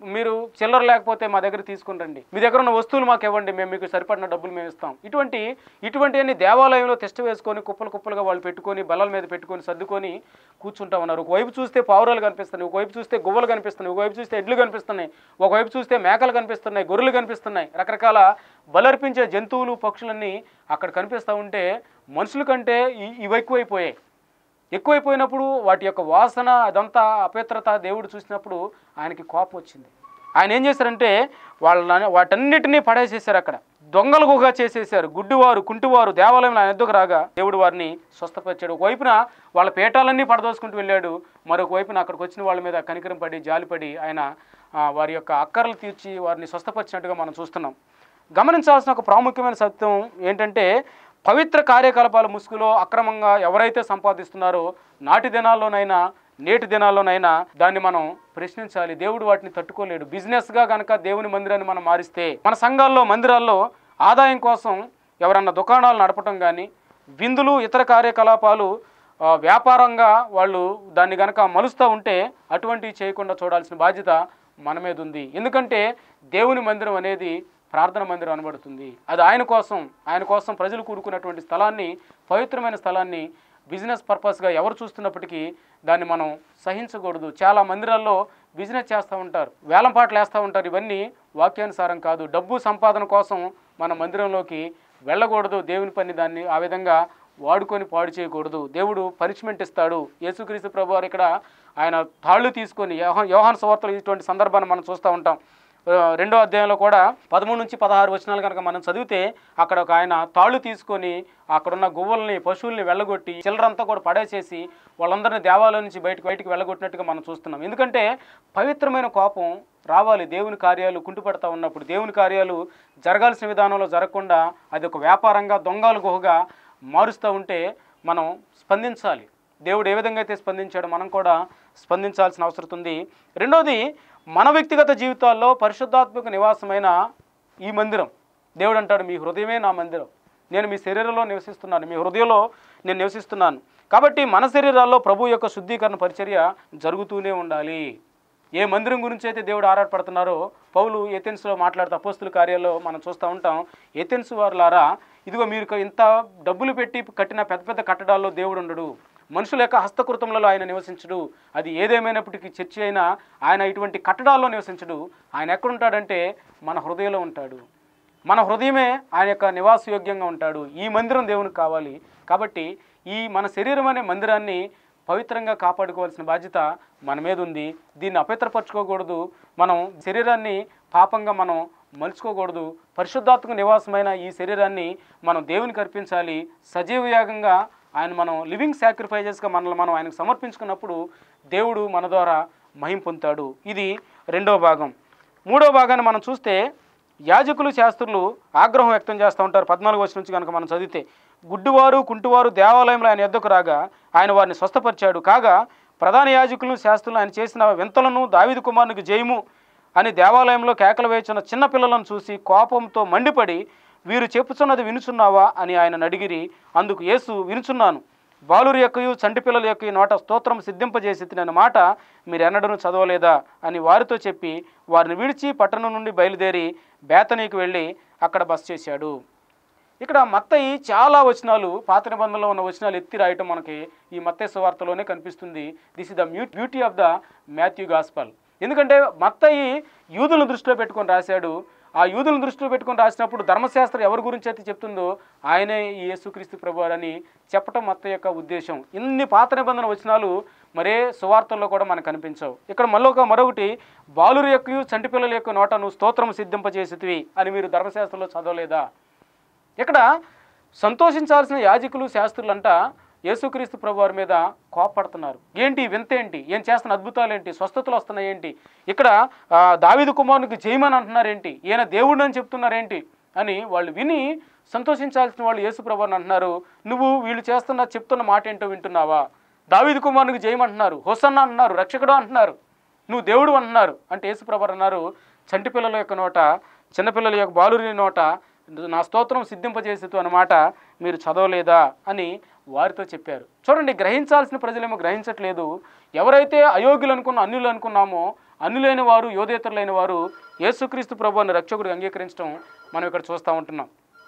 మీరు చిల్లర లేకపోతే మా దగ్గర తీసుకుని రండి మీ దగ్గర ఉన్న వస్తువులు మాకు ఇవ్వండి మేము మీకు సరిపడిన డబ్బులు మేము ఇస్తాం ఇటువంటి ఇటువంటి అన్ని దేవాలయంలో టెస్ట్ వేసుకొని కుప్పలు కుప్పలుగా వాళ్ళు పెట్టుకొని బల్లల మీద పెట్టుకొని సర్దుకొని కూర్చుంటా ఉన్నారు ఒకవైపు చూస్తే పావురాలు కనిపిస్తున్నాయి ఒకవైపు చూస్తే గువ్వలు కనిపిస్తున్నాయి ఒకవైపు చూస్తే ఎడ్లు కనిపిస్తున్నాయి ఒకవైపు చూస్తే మేకలు కనిపిస్తున్నాయి గొర్రెలు కనిపిస్తున్నాయి రకరకాల బలర్పించే జంతువులు పక్షులన్నీ అక్కడ కనిపిస్తూ ఉంటే మనుషుల కంటే ఇ- ఇవి ఎక్కువైపోయాయి ఎక్కువైపోయినప్పుడు వాటి యొక్క వాసన అదంతా అపవిత్రత దేవుడు చూసినప్పుడు ఆయనకి కోపం వచ్చింది ఆయన ఏం చేశారంటే వాళ్ళ వాటన్నిటినీ పడేసేసారు అక్కడ దొంగలుగా చేసేసారు గుడ్డివారు కుంటివారు దేవాలయంలో ఆయన ఎద్దుకు రాగా దేవుడు వారిని స్వస్థపరిచాడు ఒకవైపున వాళ్ళ పీఠాలన్నీ పడదోసుకుంటూ వెళ్ళాడు మరొక వైపున అక్కడికి వచ్చిన వాళ్ళ మీద కనికరం పడి జాలిపడి ఆయన ఆ, వారి యొక్క అక్కర్లు తీర్చి వారిని స్వస్థపరిచినట్టుగా మనం చూస్తున్నాం గమనించాల్సిన ఒక ప్రాముఖ్యమైన సత్యం ఏంటంటే పవిత్ర కార్యకలాపాల ముసుగులో అక్రమంగా ఎవరైతే సంపాదిస్తున్నారో నాటి దినాల్లోనైనా నేటి దినాల్లోనైనా దాన్ని మనం ప్రశ్నించాలి దేవుడు వాటిని తట్టుకోలేడు బిజినెస్గా కనుక దేవుని మందిరాన్ని మనం మారిస్తే మన సంఘాల్లో మందిరాల్లో ఆదాయం కోసం ఎవరన్నా దుకాణాలు నడపటం కానీ విందులు ఇతర కార్యకలాపాలు ఆ, వ్యాపారంగా వాళ్ళు దాన్ని గనక మలుస్తూ ఉంటే అటువంటివి చేయకుండా చూడాల్సిన బాధ్యత మన మీద ఉంది ఎందుకంటే దేవుని మందిరం అనేది ప్రార్థన మందిరం అనబడుతుంది అది ఆయన కోసం ఆయన కోసం ప్రజలు కూడుకున్నటువంటి స్థలాన్ని పవిత్రమైన స్థలాన్ని బిజినెస్ పర్పస్గా ఎవరు చూస్తున్నప్పటికీ దాన్ని మనం సహించకూడదు చాలా మందిరాల్లో బిజినెస్ చేస్తూ ఉంటారు వేలం పాటలు వేస్తూ ఉంటారు ఇవన్నీ వాక్యానుసారం కాదు డబ్బు సంపాదన కోసం మన మందిరంలోకి వెళ్ళకూడదు దేవుని పని దాన్ని ఆ విధంగా వాడుకొని పాడు చేయకూడదు దేవుడు పనిష్మెంట్ ఇస్తాడు యేసుక్రీస్తు ప్రభు వారు ఇక్కడ ఆయన తాళ్ళు తీసుకొని యోహా యోహాన్ సువార్తలు ఇటువంటి సందర్భాన్ని మనం చూస్తూ ఉంటాం ఆ, రెండో అధ్యాయంలో కూడా పదమూడు నుంచి పదహారు వచనాలు కనుక మనం చదివితే అక్కడ ఒక ఆయన తాళ్ళు తీసుకొని అక్కడున్న గువ్వల్ని పశువుల్ని వెళ్ళగొట్టి చిల్లరంతా కూడా పడేసేసి వాళ్ళందరినీ దేవాలయం నుంచి బయటకు బయటికి వెళ్ళగొట్టినట్టుగా మనం చూస్తున్నాం ఎందుకంటే పవిత్రమైన కోపం రావాలి దేవుని కార్యాలు కుంటుపడతా ఉన్నప్పుడు దేవుని కార్యాలు జరగాల్సిన విధానంలో జరగకుండా అది ఒక వ్యాపారంగా దొంగల గుహగా మారుస్తూ ఉంటే మనం స్పందించాలి దేవుడు ఏ విధంగా అయితే స్పందించాడో మనం కూడా స్పందించాల్సిన అవసరం ఉంది రెండోది మన వ్యక్తిగత జీవితాల్లో పరిశుద్ధాత్మక నివాసమైన ఈ మందిరం దేవుడు అంటాడు మీ హృదయమే నా మందిరం నేను మీ శరీరంలో నివసిస్తున్నాను మీ హృదయంలో నేను నివసిస్తున్నాను కాబట్టి మన శరీరాల్లో ప్రభు యొక్క శుద్ధీకరణ పరిచర్య జరుగుతూనే ఉండాలి ఏ మందిరం గురించి అయితే దేవుడు ఆరాటపడుతున్నారో పౌలు ఏథెన్స్లో మాట్లాడుతూ అపోస్తుల కార్యాల్లో మనం చూస్తూ ఉంటాం ఏథెన్స్ వారులారా ఇదిగో మీరు ఇంత డబ్బులు పెట్టి కట్టిన పెద్ద పెద్ద కట్టడాల్లో దేవుడు ఉండడు మనుషుల యొక్క హస్తకృతములలో ఆయన నివసించడు అది ఏదేమైనప్పటికీ చర్చి అయినా ఆయన ఇటువంటి కట్టడాల్లో నివసించడు ఆయన ఎక్కడుంటాడంటే మన హృదయంలో ఉంటాడు మన హృదయమే ఆయన యొక్క నివాసయోగ్యంగా ఉంటాడు ఈ మందిరం దేవునికి కావాలి కాబట్టి ఈ మన శరీరం అనే మందిరాన్ని పవిత్రంగా కాపాడుకోవాల్సిన బాధ్యత మన మీద ఉంది దీన్ని అపవిత్రపరచుకోకూడదు మనం శరీరాన్ని పాపంగా మనం మలుచుకోకూడదు పరిశుద్ధాత్మక నివాసమైన ఈ శరీరాన్ని మనం దేవునికి అర్పించాలి సజీవ యాగంగా ఆయన మనం లివింగ్ సాక్రిఫైజెస్గా మనల్ని మనం ఆయనకు సమర్పించుకున్నప్పుడు దేవుడు మన ద్వారా మహిం పొందుతాడు ఇది రెండో భాగం మూడో భాగాన్ని మనం చూస్తే యాజకులు శాస్త్రులు ఆగ్రహం వ్యక్తం చేస్తూ ఉంటారు పద్నాలుగు వచ్చిన నుంచి కనుక మనం చదివితే గుడ్డివారు కుంటివారు దేవాలయంలో ఆయన ఎద్దకు రాగా ఆయన వారిని స్వస్థపరిచాడు కాగా ప్రధాన యాజకులను శాస్త్రులు ఆయన చేసిన వింతలను దావిదు కుమారునికి జయము అని దేవాలయంలో కేకలు వేయించిన చిన్న పిల్లలను చూసి కోపంతో మండిపడి వీరు చెప్పుచున్నది వినుచున్నావా అని ఆయన అడిగిరి అందుకు యేసు వినుచున్నాను బాలురి యొక్కయు చంటి పిల్లల యొక్క నోట స్తోత్రం సిద్ధింపజేసి తినని మాట మీరు ఎన్నడూ చదవలేదా అని వారితో చెప్పి వారిని విడిచి పట్టణం నుండి బయలుదేరి బేతనీకి వెళ్ళి అక్కడ బస చేశాడు ఇక్కడ మత్తయి చాలా వచనాలు పాత నిబంధనలో ఉన్న వచనాలు ఎత్తి రాయటం మనకి ఈ మత్తయి సువార్తలోనే కనిపిస్తుంది this is the beauty of the Matthew gospel ఎందుకంటే మత్తయి యూదులను దృష్టిలో పెట్టుకొని రాశాడు ఆ యూదులను దృష్టిలో పెట్టుకొని రాసినప్పుడు ధర్మశాస్త్రం ఎవరి గురించి అయితే చెప్తుందో ఆయనే ఈ యేసుక్రీస్తు ప్రభు అని చెప్పటం మత్త యొక్క ఉద్దేశం ఇన్ని పాత నిబంధన వచనాలు మరే సువార్తల్లో కూడా మనకు కనిపించవు ఇక్కడ మళ్ళొక మరొకటి బాలురు యొక్క చంటి పిల్లల యొక్క నోట నువ్వు స్తోత్రం సిద్ధింపజేసితివి అని మీరు ధర్మశాస్త్రంలో చదవలేదా ఇక్కడ సంతోషించాల్సిన యాజకులు శాస్త్రులంట యేసుక్రీస్తు ప్రభు వారి మీద కోపడుతున్నారు ఏంటి వింత ఏంటి ఏం చేస్తున్న అద్భుతాలు ఏంటి స్వస్థతలు వస్తున్నాయి ఏంటి ఇక్కడ ఆ, దావీదు కుమారునికి జయమని అంటున్నారు ఏంటి ఈయన దేవుడు అని చెప్తున్నారేంటి అని వాళ్ళు విని సంతోషించాల్సిన వాళ్ళు యేసు ప్రభు అని అంటున్నారు నువ్వు వీళ్ళు చేస్తున్న చెప్తున్న మాట ఏంటో వింటున్నావా దావీదు కుమారునికి జయమంటున్నారు హొసన్న అంటున్నారు రక్షకుడు అంటున్నారు నువ్వు దేవుడు అంటున్నారు అంటే యేసుప్రభు అన్నారు చంటి పిల్లల యొక్క నోట చిన్నపిల్లల యొక్క బాలురి నోట నా స్తోత్రం సిద్ధింపజేసేతు అన్నమాట మీరు చదవలేదా అని వారితో చెప్పారు చూడండి గ్రహించాల్సిన ప్రజలేమో గ్రహించట్లేదు ఎవరైతే అయోగ్యులు అనుకున్న అన్యులు అనుకున్నామో అన్నులైన వారు యోధేతరులైన వారు యేసుక్రీస్తు ప్రభువుని రక్షకుడిగా అంగీకరించడం మనం ఇక్కడ చూస్తూ ఉంటున్నాం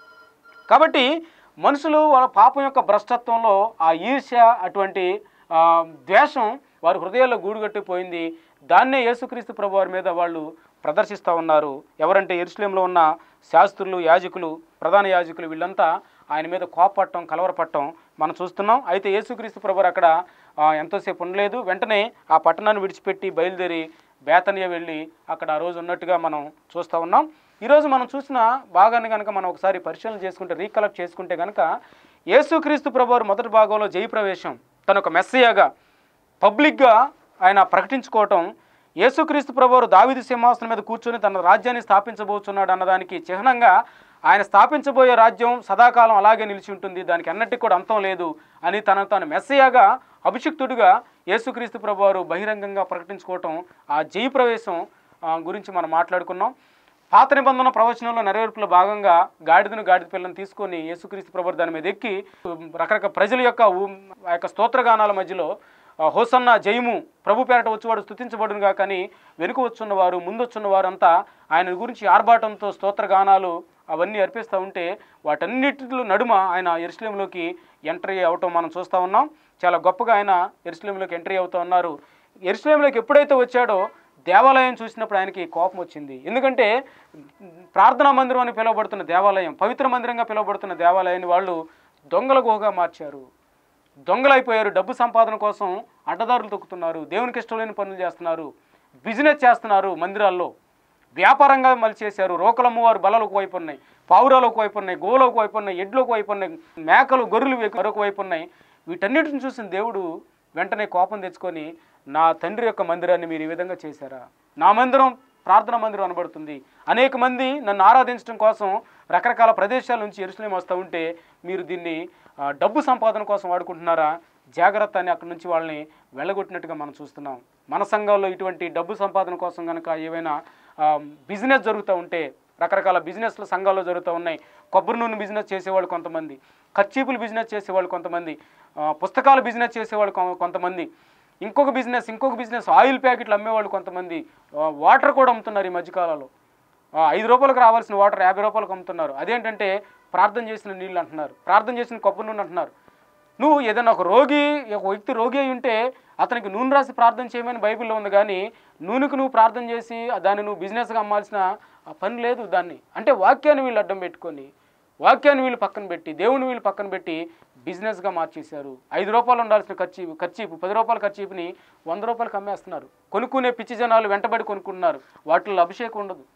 కాబట్టి మనుషులు వాళ్ళ పాపం యొక్క భ్రష్టత్వంలో ఆ ఈర్ష్య అటువంటి ఆ, ద్వేషం వారి హృదయాల్లో గూడుగట్టిపోయింది దాన్నే యేసుక్రీస్తు ప్రభు వారి మీద వాళ్ళు ప్రదర్శిస్తూ ఉన్నారు ఎవరంటే ఎరుసలేంలో ఉన్న శాస్త్రులు యాజకులు ప్రధాన యాజకులు వీళ్ళంతా ఆయన మీద కోపపట్టం కలవరపట్టం మనం చూస్తున్నాం అయితే యేసుక్రీస్తు ప్రభు వారు అక్కడ ఆ, ఎంతోసేపు ఉండలేదు వెంటనే ఆ పట్టణాన్ని విడిచిపెట్టి బయలుదేరి బేతనియ వెళ్ళి అక్కడ ఆ రోజు ఉన్నట్టుగా మనం చూస్తూ ఉన్నాం ఈరోజు మనం చూసిన భాగాన్ని కనుక మనం ఒకసారి పరిశీలన చేసుకుంటే రీకలెక్ట్ చేసుకుంటే కనుక యేసుక్రీస్తు ప్రభువారు మొదటి భాగంలో జయప్రవేశం తన ఒక మెస్సయ్యగా పబ్లిక్గా ఆయన ప్రకటించుకోవటం యేసుక్రీస్తు ప్రభువారు దావిది సింహాసనం మీద కూర్చొని తన రాజ్యాన్ని స్థాపించబోతున్నాడు అన్నదానికి చిహ్నంగా ఆయన స్థాపించబోయే రాజ్యం సదాకాలం అలాగే నిలిచి ఉంటుంది దానికి అన్నటికి కూడా అంతం లేదు అని తన తాను మెస్సయ్యగా అభిషిక్తుడిగా యేసుక్రీస్తు ప్రభువారు బహిరంగంగా ప్రకటించుకోవటం ఆ జయప్రవేశం ఆ, గురించి మనం మాట్లాడుకున్నాం పాత నిబంధన ప్రవచనంలో నెరవేర్పులో భాగంగా గాడిదను గాడిద పిల్లని తీసుకొని యేసుక్రీస్తు ప్రభు దాని మీద ఎక్కి రకరకాల ప్రజల యొక్క ఊ- ఆ యొక్క స్తోత్రగానాల మధ్యలో ఆ, హోసన్న జయము ప్రభు పేరట వచ్చేవాడు స్థుతించబడునుగా కానీ వెనుక వచ్చున్నవారు ముందు వచ్చున్నవారు అంతా ఆయన గురించి ఆర్భాటంతో స్తోత్రగానాలు అవన్నీ అర్పిస్తూ ఉంటే వాటన్నిటిలో నడుమ ఆయన ఎరుసలేంలోకి ఎంట్రీ అవటం మనం చూస్తూ ఉన్నాం చాలా గొప్పగా ఆయన ఎరుసలేంలోకి ఎంట్రీ అవుతూ ఉన్నారు ఎరుసలేంలోకి ఎప్పుడైతే వచ్చాడో దేవాలయం చూసినప్పుడు ఆయనకి కోపం వచ్చింది ఎందుకంటే ప్రార్థనా మందిరం అని పిలువబడుతున్న దేవాలయం పవిత్ర మందిరంగా పిలువబడుతున్న దేవాలయాన్ని వాళ్ళు దొంగల గుహగా మార్చారు దొంగలైపోయారు డబ్బు సంపాదన కోసం అడ్డదారులు తొక్కుతున్నారు దేవునికి ఇష్టం లేని పనులు చేస్తున్నారు బిజినెస్ చేస్తున్నారు మందిరాల్లో వ్యాపారంగా మళ్ళీ చేశారు రోకలు అమ్మవారు బలలకు వైపు ఉన్నాయి పావురాలకు వైపు ఉన్నాయి గోవులకు వైపు ఉన్నాయి ఎడ్లకు వైపు ఉన్నాయి మేకలు గొర్రెలు వేకు- మరొక వైపు ఉన్నాయి వీటన్నిటిని చూసిన దేవుడు వెంటనే కోపం తెచ్చుకొని నా తండ్రి యొక్క మందిరాన్ని మీరు ఈ విధంగా చేశారా నా మందిరం ప్రార్థన మందిరం అనబడుతుంది అనేక మంది నన్ను ఆరాధించడం కోసం రకరకాల ప్రదేశాల నుంచి ఎరుసలేం వస్తూ ఉంటే మీరు దీన్ని ఆ, డబ్బు సంపాదన కోసం వాడుకుంటున్నారా జాగ్రత్త అని అక్కడి నుంచి వాళ్ళని వెళ్ళగొట్టినట్టుగా మనం చూస్తున్నాం మన సంఘాల్లో ఇటువంటి డబ్బు సంపాదన కోసం కనుక ఏవైనా ఆ, బిజినెస్ జరుగుతూ ఉంటే రకరకాల బిజినెస్లు సంఘాల్లో జరుగుతూ ఉన్నాయి కొబ్బరి నూనె బిజినెస్ చేసేవాళ్ళు కొంతమంది కచ్చీపులు బిజినెస్ చేసేవాళ్ళు కొంతమంది ఆ, పుస్తకాల బిజినెస్ చేసేవాళ్ళు కొ- కొంతమంది ఇంకొక బిజినెస్ ఇంకొక బిజినెస్ ఆయిల్ ప్యాకెట్లు అమ్మేవాళ్ళు కొంతమంది ఆ, వాటర్ కూడా అమ్ముతున్నారు ఈ మధ్యకాలంలో ఆ, ఐదు రూపాయలకు రావాల్సిన వాటర్ యాభై రూపాయలకు అమ్ముతున్నారు అదేంటంటే ప్రార్థన చేసిన నీళ్ళు అంటున్నారు ప్రార్థన చేసిన కొబ్బరి నూనె అంటున్నారు నువ్వు ఏదైనా ఒక రోగి ఒక వ్యక్తి రోగి అయి ఉంటే అతనికి నూనె రాసి ప్రార్థన చేయమని బైబిల్లో ఉంది కానీ నూనెకు నువ్వు ప్రార్థన చేసి దాన్ని నువ్వు బిజినెస్గా అమ్మాల్సిన ఆ పని లేదు దాన్ని అంటే వాక్యాన్ని వీళ్ళు అడ్డం పెట్టుకొని వాక్యాన్ని వీళ్ళు పక్కన పెట్టి దేవుని వీళ్ళు పక్కన పెట్టి బిజినెస్గా మార్చేశారు ఐదు రూపాయలు ఉండాల్సిన ఖర్చు ఖర్చీపు పది రూపాయల ఖర్చీపుని వంద రూపాయలకు అమ్మేస్తున్నారు కొనుక్కునే పిచ్చి జనాలు వెంటబడి కొనుక్కుంటున్నారు వాటిల్లో అభిషేకం ఉండదు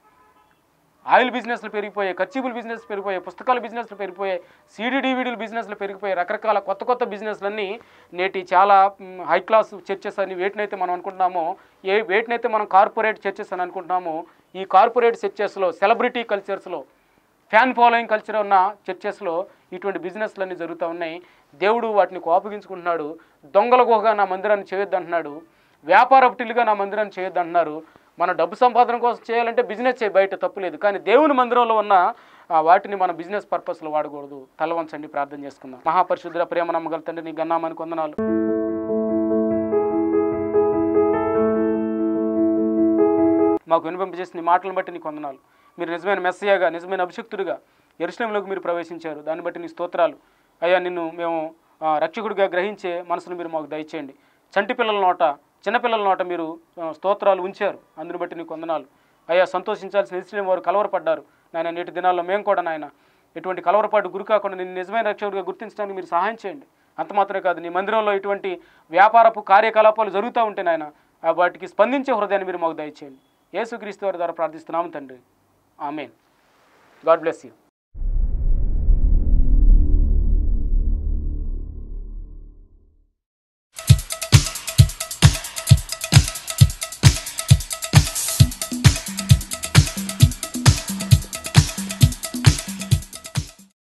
ఆయిల్ బిజినెస్లు పెరిగిపోయాయి కచ్చిబుల్ బిజినెస్ పెరిగిపోయాయి పుస్తకాల బిజినెస్లు పెరిగిపోయాయి సీడీ డివిడీల బిజినెస్లు పెరిగిపోయాయి రకరకాల కొత్త కొత్త బిజినెస్లన్నీ నేటి చాలా మ్, హై క్లాస్ చర్చెస్ అని వేటినైతే మనం అనుకుంటున్నామో ఏ వేటినైతే మనం కార్పొరేట్ చర్చెస్ అని అనుకుంటున్నామో ఈ కార్పొరేట్ చర్చెస్లో సెలబ్రిటీ కల్చర్స్లో ఫ్యాన్ ఫాలోయింగ్ కల్చర్ ఉన్న చర్చెస్లో ఇటువంటి బిజినెస్లన్నీ జరుగుతూ ఉన్నాయి దేవుడు వాటిని కోపగించుకుంటున్నాడు దొంగల గుహగా నా మందిరాన్ని చేయొద్దు అంటున్నాడు వ్యాపారపుటిలుగా నా మందిరాన్ని చేయొద్దు అంటున్నారు మన డబ్బు సంపాదన కోసం చేయాలంటే బిజినెస్ చేయ బయట తప్పులేదు కానీ దేవుని మందిరంలో ఉన్న ఆ, వాటిని మన బిజినెస్ పర్పస్లో వాడకూడదు తల వంచండి ప్రార్థన చేసుకుందాం మహాపరిశుద్ధుల ప్రేమ నమ్మగల తండ్రి నీ గన్నామని కొందనాలు మాకు వినిపింపజేసిన నీ మాటలను బట్టి నీ కొందనాలు మీరు నిజమైన మెస్సయ్యగా నిజమైన అభిషక్తుడిగా ఎరుసలంలోకి మీరు ప్రవేశించారు దాన్ని బట్టి నీ స్తోత్రాలు అయ్యా నిన్ను మేము ఆ, రక్షకుడిగా గ్రహించే మనసును మీరు మాకు దయచేయండి చంటి పిల్లల నోట చిన్నపిల్లల నోట మీరు ఆ, స్తోత్రాలు ఉంచారు అందుని బట్టి నీ కొందనాలు అయ్యా సంతోషించాల్సిన ఎరుసలేం వారు కలవరపడ్డారు నాయన నేటి దినాల్లో మేము కూడా నాయన ఎటువంటి కలవరపాటు గురి కాకుండా నేను నిజమైన రక్షకుడిగా గుర్తించడానికి మీరు సహాయం చేయండి అంత మాత్రమే కాదు నీ మందిరంలో ఇటువంటి వ్యాపారపు కార్యకలాపాలు జరుగుతూ ఉంటే నాయన ఆ వాటికి స్పందించే హృదయాన్ని మీరు మాకు దయచేయండి యేసుక్రీస్తు వారి ద్వారా ప్రార్థిస్తున్నాము తండ్రి ఆమెన్ గాడ్ బ్లెస్ యూ